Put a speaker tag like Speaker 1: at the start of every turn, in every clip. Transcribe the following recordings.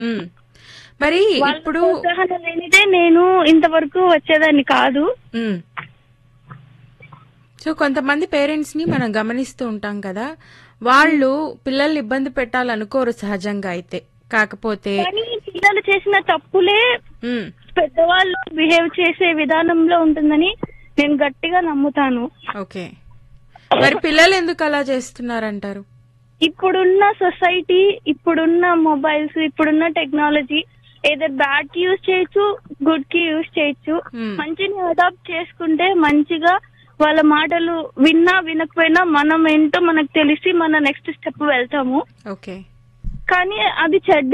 Speaker 1: ఉమ్. మరి
Speaker 2: వాళ్ళ
Speaker 1: ఇప్పుడు
Speaker 2: ప్రోత్సాహం లేనిదే నేను ఇంతవరకు వచ్చేదాన్ని కాదు
Speaker 1: ఉమ్. సో కొంతమంది పేరెంట్స్ ని మనం గమనిస్తూ ఉంటాం కదా వాళ్ళు పిల్లల్ని ఇబ్బంది పెట్టాలనుకోరు సహజంగా అయితే కాకపోతే
Speaker 2: కానీ పిల్లలు చేసిన తప్పులే
Speaker 1: ఉమ్,
Speaker 2: పెద్దవాళ్ళు బిహేవ్ చేసే విధానంలో ఉంటుందని నేను గట్టిగా నమ్ముతాను
Speaker 1: ఓకే మరి పిల్లలు ఎందుకు అలా చేస్తున్నారంటారు
Speaker 2: ఇప్పుడున్న సొసైటీ ఇప్పుడున్న మొబైల్స్ ఇప్పుడున్న టెక్నాలజీ ఏదో బ్యాడ్ కి యూజ్ చేయొచ్చు గుడ్ కి యూజ్ చేయొచ్చు
Speaker 1: Hmm.
Speaker 2: మంచిని అడాప్ట్ చేసుకుంటే మంచిగా వాళ్ళ మాటలు విన్నా వినకపోయినా మనం ఏంటో మనకు తెలిసి మన నెక్స్ట్ స్టెప్ వెళ్తాము
Speaker 1: ఓకే
Speaker 2: కానీ అది చెడ్డ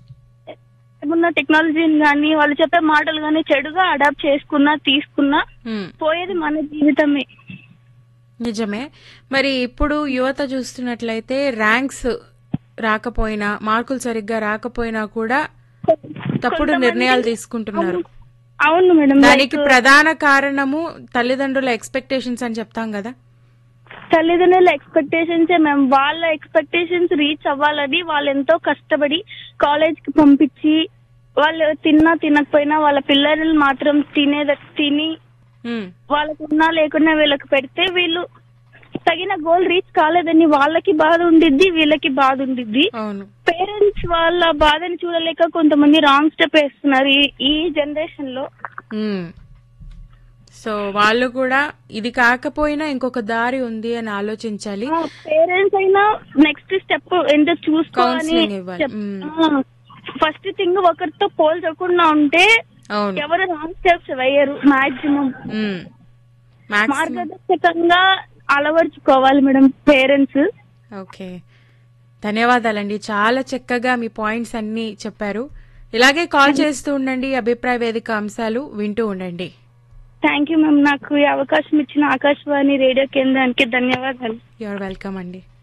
Speaker 2: ఉన్న టెక్నాలజీని కానీ వాళ్ళు చెప్పే మాటలు కానీ చెడుగా అడాప్ట్ చేసుకున్నా తీసుకున్నా
Speaker 1: ఉమ్,
Speaker 2: పోయేది మన జీవితమే
Speaker 1: నిజమే మరి ఇప్పుడు యువత చూస్తున్నట్లయితే ర్యాంక్స్ రాకపోయినా మార్కులు సరిగ్గా రాకపోయినా కూడా తప్పుడు
Speaker 2: కొంతమంది-
Speaker 1: నిర్ణయాలు తీసుకుంటున్నారు
Speaker 2: అవును మేడం
Speaker 1: దానికి
Speaker 2: like
Speaker 1: ప్రధాన కారణము తల్లిదండ్రుల ఎక్స్పెక్టేషన్స్ అని చెప్తాం కదా
Speaker 2: తల్లిదండ్రుల ఎక్స్పెక్టేషన్స్ మేము వాళ్ళ ఎక్స్పెక్టేషన్స్ రీచ్ అవ్వాలని వాళ్ళు ఎంతో కష్టపడి కాలేజ్ కి పంపించి వాళ్ళు తిన్నా తినకపోయినా వాళ్ళ పిల్లలు మాత్రం తినేద తిని
Speaker 1: ఉమ్,
Speaker 2: వాళ్ళకు ఉన్నా లేకున్నా వీళ్ళకి పెడితే వీళ్ళు తగిన గోల్ రీచ్ కాలేదని వాళ్ళకి బాధ ఉండిద్ది వీళ్ళకి బాధ ఉండిద్ది
Speaker 1: అవును
Speaker 2: పేరెంట్స్ వాళ్ళ బాధని చూడలేక కొంతమంది రాంగ్ స్టెప్ వేస్తున్నారు ఈ- ఈ జనరేషన్ లో
Speaker 1: ఉమ్. సో వాళ్ళు కూడా ఇది కాకపోయినా ఇంకొక దారి ఉంది అని ఆలోచించాలి
Speaker 2: పేరెంట్స్ అయినా నెక్స్ట్ స్టెప్ ఏంటో చూసుకోవాలని
Speaker 1: Counselling ఇవ్వాలి. మ్మ్.
Speaker 2: ఫస్ట్ థింగ్ ఒకరితో పోల్చకుండా ఉంటే
Speaker 1: అవును
Speaker 2: ఎవరు రాంగ్ స్టెప్స్ వేయరు మాక్సిమం
Speaker 1: ఉమ్. Maximum.
Speaker 2: మార్గదర్శకంగా అలవర్చుకోవాలి మేడం పేరెంట్స్
Speaker 1: ఓకే ధన్యవాదాలండి చాలా చక్కగా మీ పాయింట్స్ అన్ని చెప్పారు ఇలాగే కాల్ చేస్తూ ఉండండి అభిప్రాయ వేదిక అంశాలు వింటూ ఉండండి
Speaker 2: థ్యాంక్ యూ మ్యామ్ నాకు ఈ అవకాశం ఇచ్చిన ఆకాశవాణి రేడియో కేంద్రానికి ధన్యవాదాలు
Speaker 1: యూఆర్ వెల్కమ్ అండి